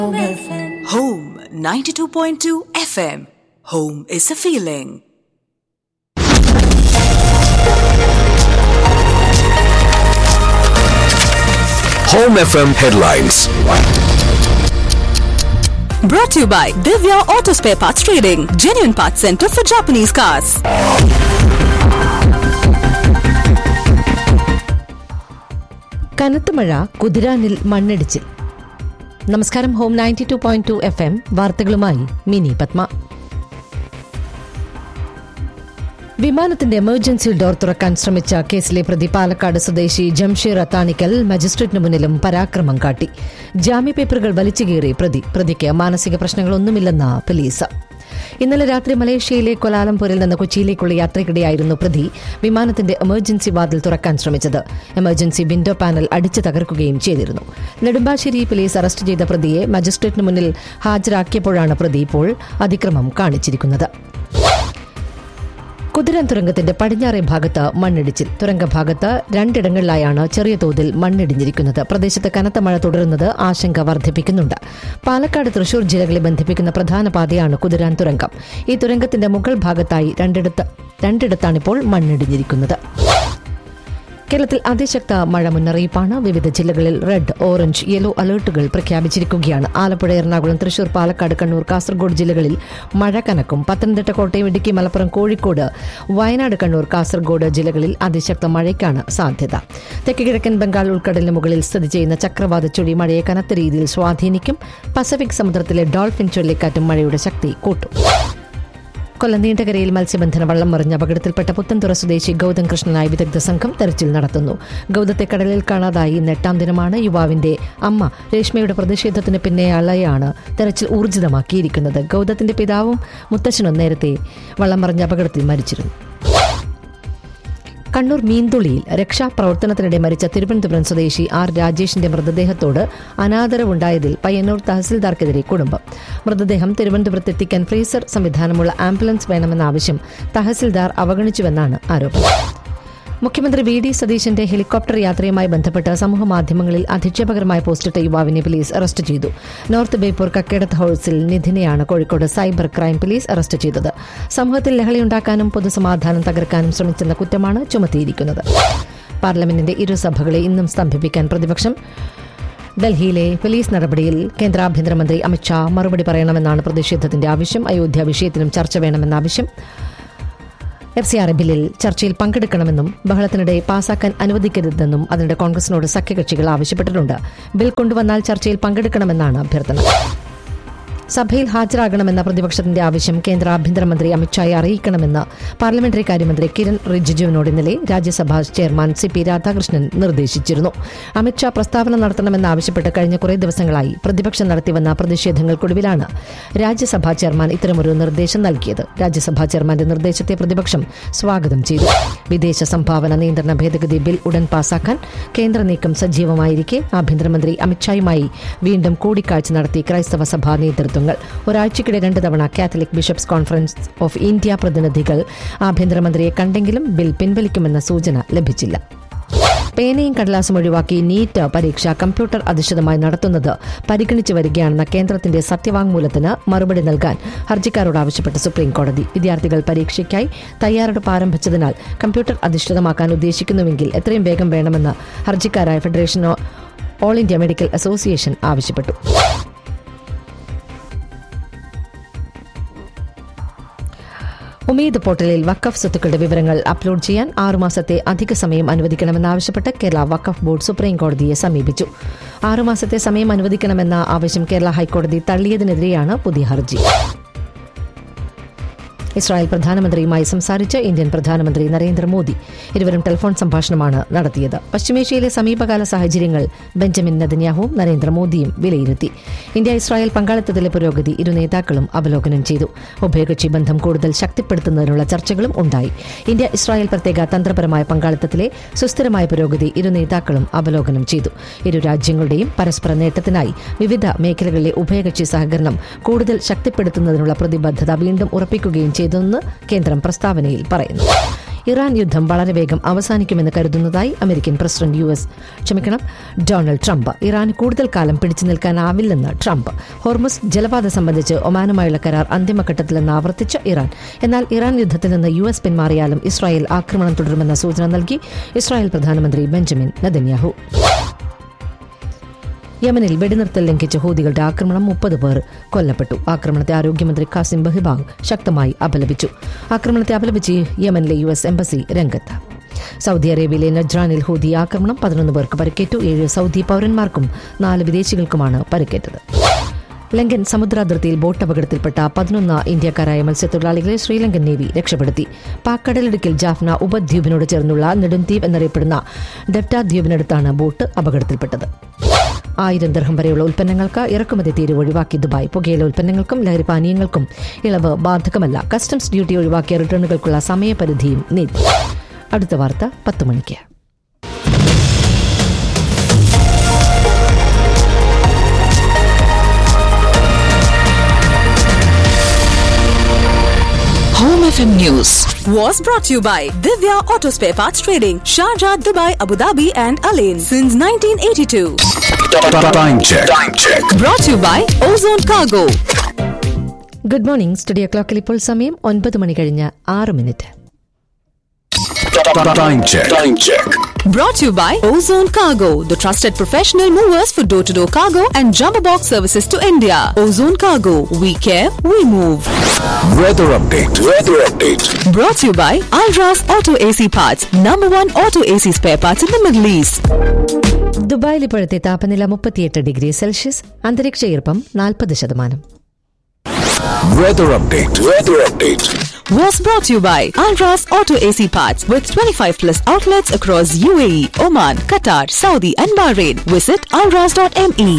Home 92.2 FM. Home is a feeling. Home FM headlines. Brought to you by Divya Auto Spare Parts Trading, genuine parts center for Japanese cars. കനത്ത മഴ കുതിരാനിൽ മണ്ണിടിച്ചിൽ നമസ്കാരം home ninety two point two F M വാർത്തകളുമായി മിനി പത്മ വിമാനത്തിന്റെ emergency door തുറക്കാൻ ശ്രമിച്ച കേസിലെ പ്രതി പാലക്കാട് സ്വദേശി ജംഷീർ അത്താണിക്കൽ മജിസ്ട്രേറ്റിന് മുന്നിലും പരാക്രമം കാട്ടി ജാമ്യ പേപ്പറുകൾ വലിച്ചുകീറി പ്രതി പ്രതിക്ക് മാനസിക പ്രശ്നങ്ങളൊന്നുമില്ലെന്ന് പോലീസ് ഇന്നലെ രാത്രി മലേഷ്യയിലെ കൊലാലംപൂരിൽ നിന്ന് കൊച്ചിയിലേക്കുള്ള യാത്രയ്ക്കിടെയായിരുന്നു പ്രതി വിമാനത്തിന്റെ എമർജൻസി വാതിൽ തുറക്കാൻ ശ്രമിച്ചത് എമർജൻസി വിൻഡോ പാനൽ അടിച്ചു തകർക്കുകയും ചെയ്തിരുന്നു നെടുമ്പാശ്ശേരി പോലീസ് അറസ്റ്റ് ചെയ്ത പ്രതിയെ മജിസ്ട്രേറ്റിന് മുന്നിൽ ഹാജരാക്കിയപ്പോഴാണ് പ്രതി ഇപ്പോൾ അതിക്രമം കാണിച്ചിരിക്കുന്നത് കുതിരൻ തുരങ്കത്തിന്റെ പടിഞ്ഞാറേ ഭാഗത്ത് മണ്ണിടിച്ചിൽ തുരങ്കഭാഗത്ത് രണ്ടിടങ്ങളിലായാണ് ചെറിയ തോതിൽ മണ്ണിടിഞ്ഞിരിക്കുന്നത് പ്രദേശത്ത് കനത്ത മഴ തുടരുന്നത് ആശങ്ക വർദ്ധിപ്പിക്കുന്നുണ്ട് പാലക്കാട് തൃശൂർ ജില്ലകളെ ബന്ധിപ്പിക്കുന്ന പ്രധാന പാതയാണ് കുതിരാൻ തുരങ്കം ഈ തുരങ്കത്തിന്റെ മുകൾ ഭാഗത്തായി രണ്ടിടത്ത് രണ്ടിടത്താണിപ്പോൾ മണ്ണിടിഞ്ഞിരിക്കുന്നത് കേരളത്തിൽ അതിശക്ത മഴ മുന്നറിയിപ്പാണ് വിവിധ ജില്ലകളിൽ റെഡ് ഓറഞ്ച് യെല്ലോ അലർട്ടുകൾ പ്രഖ്യാപിച്ചിരിക്കുകയാണ് ആലപ്പുഴ എറണാകുളം തൃശൂർ പാലക്കാട് കണ്ണൂർ കാസർഗോഡ് ജില്ലകളിൽ മഴ കനക്കും പത്തനംതിട്ട കോട്ടയം ഇടുക്കി മലപ്പുറം കോഴിക്കോട് വയനാട് കണ്ണൂർ കാസർഗോഡ് ജില്ലകളിൽ അതിശക്ത മഴയ്ക്കാണ് സാധ്യത തെക്ക് കിഴക്കൻ ബംഗാൾ ഉൾക്കടലിന് മുകളിൽ സ്ഥിതി ചെയ്യുന്ന ചക്രവാത ചുഴി മഴയെ കനത്ത രീതിയിൽ സ്വാധീനിക്കും പസഫിക് സമുദ്രത്തിലെ ഡോൾഫിൻ ചുഴലിക്കാറ്റും മഴയുടെ ശക്തി കൂട്ടും കൊല്ലം നീണ്ടകരയിൽ മത്സ്യബന്ധന വള്ളം മറിഞ്ഞ അപകടത്തിൽപ്പെട്ട പുത്തൻതുറ സ്വദേശി ഗൗതം കൃഷ്ണനായി വിദഗ്ധ സംഘം തെരച്ചിൽ നടത്തുന്നു ഗൗതത്തെ കടലിൽ കാണാതായി ഇന്ന് എട്ടാം ദിനമാണ് യുവാവിന്റെ അമ്മ രേഷ്മയുടെ പ്രതിഷേധത്തിന് പിന്നെയാളെയാണ് തെരച്ചിൽ ഊർജിതമാക്കിയിരിക്കുന്നത് ഗൗതത്തിന്റെ പിതാവും മുത്തശ്ശനും നേരത്തെ വള്ളം മറിഞ്ഞ അപകടത്തിൽ മരിച്ചിരുന്നു കണ്ണൂർ മീന്തുളിയിൽ രക്ഷാപ്രവർത്തനത്തിനിടെ മരിച്ച തിരുവനന്തപുരം സ്വദേശി ആർ രാജേഷിന്റെ മൃതദേഹത്തോട് അനാദരവുണ്ടായതിൽ പയ്യന്നൂർ തഹസിൽദാർക്കെതിരെ കുടുംബം മൃതദേഹം തിരുവനന്തപുരത്ത് എത്തിക്കാൻ ഫ്രീസർ സംവിധാനമുള്ള ആംബുലൻസ് വേണമെന്ന ആവശ്യം തഹസിൽദാർ അവഗണിച്ചുവെന്നാണ് ആരോപണം മുഖ്യമന്ത്രി വി ഡി സതീശന്റെ ഹെലികോപ്റ്റർ യാത്രയുമായി ബന്ധപ്പെട്ട് സമൂഹമാധ്യമങ്ങളിൽ അധിക്ഷേപകരമായ പോസ്റ്റിട്ട യുവാവിനെ പോലീസ് അറസ്റ്റ് ചെയ്തു നോർത്ത് ബേപ്പൂർ കക്കേടത്ത് ഹൌസിൽ നിധിനെയാണ് Kozhikode cyber crime police arrest ചെയ്തത് സമൂഹത്തിൽ ലഹളയുണ്ടാക്കാനും പൊതുസമാധാനം തകർക്കാനും ശ്രമിച്ചെന്ന കുറ്റമാണ് ചുമത്തിയിരിക്കുന്നത് പാർലമെന്റിന്റെ ഇരുസഭകളെ ഇന്നും സ്തംഭിപ്പിക്കാൻ പ്രതിപക്ഷം ഡൽഹിയിലെ പോലീസ് നടപടിയിൽ കേന്ദ്ര ആഭ്യന്തരമന്ത്രി അമിത്ഷാ മറുപടി പറയണമെന്നാണ് പ്രതിഷേധത്തിന്റെ ആവശ്യം അയോധ്യ വിഷയത്തിലും ചർച്ച വേണമെന്ന ആവശ്യം എഫ് സി ആർ ബില്ലിൽ ചർച്ചയിൽ പങ്കെടുക്കണമെന്നും ബഹളത്തിനിടെ പാസാക്കാൻ അനുവദിക്കരുതെന്നും അതിനിടെ കോൺഗ്രസിനോട് സഖ്യകക്ഷികൾ ആവശ്യപ്പെട്ടിട്ടുണ്ട് ബിൽ കൊണ്ടുവന്നാൽ ചർച്ചയിൽ പങ്കെടുക്കണമെന്നാണ് അഭ്യർത്ഥന സഭയിൽ ഹാജരാകണമെന്ന പ്രതിപക്ഷത്തിന്റെ ആവശ്യം കേന്ദ്ര ആഭ്യന്തരമന്ത്രി അമിത്ഷായെ അറിയിക്കണമെന്ന് പാർലമെന്ററി കാര്യമന്ത്രി കിരൺ റിജിജുവിനോട് ഇന്നലെ Rajya Sabha chairman C P Radhakrishnan നിർദ്ദേശിച്ചിരുന്നു അമിത്ഷാ പ്രസ്താവന നടത്തണമെന്നാവശ്യപ്പെട്ട് കഴിഞ്ഞ കുറേ ദിവസങ്ങളായി പ്രതിപക്ഷം നടത്തിവന്ന പ്രതിഷേധങ്ങൾക്കൊടുവിലാണ് രാജ്യസഭാ ചെയർമാൻ ഇത്തരമൊരു നിർദ്ദേശം നൽകിയത് രാജ്യസഭാ ചെയർമാന്റെ നിർദ്ദേശത്തെ പ്രതിപക്ഷം സ്വാഗതം ചെയ്തു വിദേശ സംഭാവന നിയന്ത്രണ ഭേദഗതി ബിൽ ഉടൻ പാസാക്കാൻ കേന്ദ്ര നീക്കം സജീവമായിരിക്കെ ആഭ്യന്തരമന്ത്രി അമിത്ഷായുമായി വീണ്ടും കൂടിക്കാഴ്ച നടത്തി ക്രൈസ്തവ സഭാ നേതൃത്വങ്ങൾ ഒരാഴ്ചയ്ക്കിടെ രണ്ട് തവണ catholic bishops conference of India പ്രതിനിധികൾ ആഭ്യന്തരമന്ത്രിയെ കണ്ടെങ്കിലും ബിൽ പിൻവലിക്കുമെന്ന സൂചന ലഭിച്ചില്ല പേനയും കടലാസും ഒഴിവാക്കി നീറ്റ് പരീക്ഷ കമ്പ്യൂട്ടർ അധിഷ്ഠിതമായി നടത്തുന്നത് പരിഗണിച്ചു വരികയാണെന്ന കേന്ദ്രത്തിന്റെ സത്യവാങ്മൂലത്തിന് മറുപടി നൽകാൻ ഹർജിക്കാരോട് ആവശ്യപ്പെട്ട് സുപ്രീം കോടതി വിദ്യാർത്ഥികൾ പരീക്ഷയ്ക്കായി തയ്യാറെടുപ്പ് ആരംഭിച്ചതിനാൽ കമ്പ്യൂട്ടർ അധിഷ്ഠിതമാക്കാൻ ഉദ്ദേശിക്കുന്നുവെങ്കിൽ എത്രയും വേഗം വേണമെന്ന് ഹർജിക്കാരായ federation all India medical association ആവശ്യപ്പെട്ടു ഉമീദ് പോർട്ടലിൽ വക്കഫ് സ്വത്തുക്കളുടെ വിവരങ്ങൾ അപ്ലോഡ് ചെയ്യാൻ ആറുമാസത്തെ അധിക സമയം അനുവദിക്കണമെന്നാവശ്യപ്പെട്ട് കേരള വക്കഫ് ബോർഡ് സുപ്രീം കോടതിയെ സമീപിച്ചു ആറുമാസത്തെ സമയം അനുവദിക്കണമെന്ന ആവശ്യം കേരള ഹൈക്കോടതി തള്ളിയതിനെതിരെയാണ് പുതിയ ഹർജി ഇസ്രായേൽ പ്രധാനമന്ത്രിയുമായി സംസാരിച്ച ഇന്ത്യൻ പ്രധാനമന്ത്രി നരേന്ദ്രമോദി ഇരുവരും ടെലിഫോൺ സംഭാഷണമാണ് നടത്തിയത് പശ്ചിമേഷ്യയിലെ സമീപകാല സാഹചര്യങ്ങൾ ബെഞ്ചമിൻ നെതന്യാഹുവും നരേന്ദ്രമോദിയും വിലയിരുത്തി ഇന്ത്യ ഇസ്രായേൽ പങ്കാളിത്തത്തിലെ പുരോഗതി ഇരു നേതാക്കളും അവലോകനം ചെയ്തു ഉഭയകക്ഷി ബന്ധം കൂടുതൽ ശക്തിപ്പെടുത്തുന്നതിനുള്ള ചർച്ചകളും ഉണ്ടായി ഇന്ത്യ ഇസ്രായേൽ പ്രത്യേക തന്ത്രപരമായ പങ്കാളിത്തത്തിലെ സുസ്ഥിരമായ പുരോഗതി ഇരു നേതാക്കളും അവലോകനം ചെയ്തു ഇരു രാജ്യങ്ങളുടെയും പരസ്പര നേട്ടത്തിനായി വിവിധ മേഖലകളിലെ ഉഭയകക്ഷി സഹകരണം കൂടുതൽ ശക്തിപ്പെടുത്തുന്നതിനുള്ള പ്രതിബദ്ധത വീണ്ടും ഉറപ്പിക്കുകയും ചെയ്തെന്ന് കേന്ദ്രം പ്രസ്താവനയിൽ പറയുന്നു ഇറാൻ യുദ്ധം വളരെ വേഗം അവസാനിക്കുമെന്ന് കരുതുന്നതായി അമേരിക്കൻ പ്രസിഡന്റ് യു എസ് ക്ഷമിക്കണം ഡൊണാൾഡ് ട്രംപ് ഇറാന് കൂടുതൽ കാലം പിടിച്ചു നിൽക്കാനാവില്ലെന്ന് ട്രംപ് ഹോർമുസ് ജലപാത സംബന്ധിച്ച് ഒമാനുമായുള്ള കരാർ അന്തിമഘട്ടത്തിലെന്ന് ആവർത്തിച്ച ഇറാൻ എന്നാൽ ഇറാൻ യുദ്ധത്തിൽ നിന്ന് യു എസ് പിന്മാറിയാലും ഇസ്രായേൽ ആക്രമണം തുടരുമെന്ന സൂചന നൽകി ഇസ്രായേൽ പ്രധാനമന്ത്രി ബെഞ്ചമിൻ നെതന്യാഹു യമനിൽ വെടിനിർത്തൽ ലംഘിച്ച ഹൂതികളുടെ ആക്രമണം മുപ്പത് പേർ കൊല്ലപ്പെട്ടു ആക്രമണത്തെ ആരോഗ്യമന്ത്രി കാസിം ബഹിബാഗ് ശക്തമായി അപലപിച്ചു ആക്രമണത്തെ അപലപിച്ച് യമനിലെ യു എസ് എംബസി രംഗത്ത് സൗദി അറേബ്യയിലെ നജ്രാനിൽ ഹൂതി ആക്രമണം പതിനൊന്ന് പേർക്ക് പരിക്കേറ്റു ഏഴ് സൗദി പൌരന്മാർക്കും നാല് വിദേശികൾക്കുമാണ് പരിക്കേറ്റത് ലങ്കൻ സമുദ്രാതിർത്തിയിൽ ബോട്ട് അപകടത്തിൽപ്പെട്ട പതിനൊന്ന് ഇന്ത്യക്കാരായ മത്സ്യത്തൊഴിലാളികളെ ശ്രീലങ്കൻ നേവി രക്ഷപ്പെടുത്തി പാക് കടലിടുക്കിൽ ജാഫ്ന ഉപദ്വീപിനോട് ചേർന്നുള്ള നെടുംദ്വീപ് എന്നറിയപ്പെടുന്ന ഡെപ്റ്റ ദ്വീപിനടുത്താണ് ബോട്ട് അപകടത്തിൽപ്പെട്ടത് ആയിരം ദർഹം വരെയുള്ള ഉൽപ്പന്നങ്ങൾക്ക് ഇറക്കുമതി തീരുവ ഒഴിവാക്കി ദുബായ് പുകയില ഉൽപ്പന്നങ്ങൾക്കും ലഹരി പാനീയങ്ങൾക്കും ഇളവ് ബാധകമല്ല കസ്റ്റംസ് ഡ്യൂട്ടി ഒഴിവാക്കിയ റിട്ടേണുകൾക്കുള്ള സമയപരിധിയും നീട്ടി അടുത്ത വാർത്ത പത്ത് മണിക്ക് Home FM News was brought to you by Divya Auto Spare Parts Trading, Sharjah, Dubai, Abu Dhabi, and Alain since 1982. Time check. Time check. Brought to you by Ozone Cargo. Good morning studio ക്ലോക്കിൽ ഇപ്പോൾ സമയം ഒൻപത് മണി കഴിഞ്ഞ് ആറ് minute Time check. Time check. Brought to you by Ozone Cargo, the trusted professional movers for door to door cargo and jumbo box services to India. Ozone Cargo, we care, we move. Weather update. Weather update. Brought to you by Alras Auto AC Parts, number one auto AC spare parts in the Middle East. ദുബായിൽ ഇപ്പോഴത്തെ താപനില മുപ്പത്തിയെട്ട് degree Celsius അന്തരീക്ഷ ഈർപ്പം നാൽപ്പത് ശതമാനം Weather update. Weather update. Was brought to you by Alras Auto AC Parts with 25 plus outlets across UAE, Oman, Qatar, Saudi, and Bahrain. Visit alras.me.